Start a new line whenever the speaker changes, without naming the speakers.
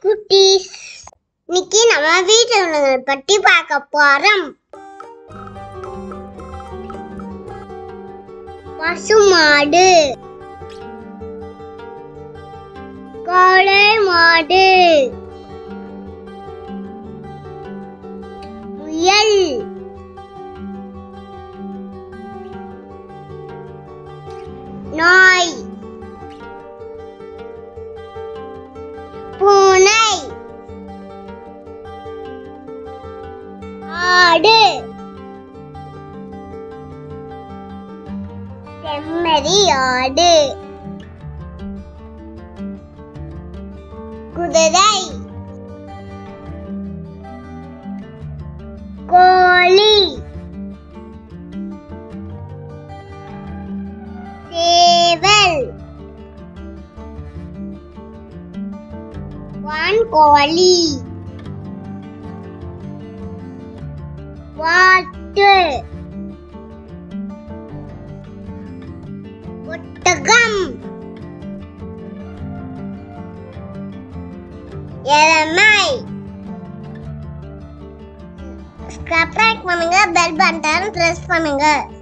குட்டீஸ் இன்னைக்கு நம்ம வீட்டு விலங்குகளை பற்றி பார்க்க போறோம் பசுமாடு காளை மாடு முயல் நாய் பூனை ஆடு செம்மறி ஆடு குதிரை கோழி சேவல் வான்கோழி வாத்து ஒட்டகம் எருமை சப்ஸ்கிரைப் பண்ணுங்க பெல் பட்டன் ப்ரெஸ் பண்ணுங்க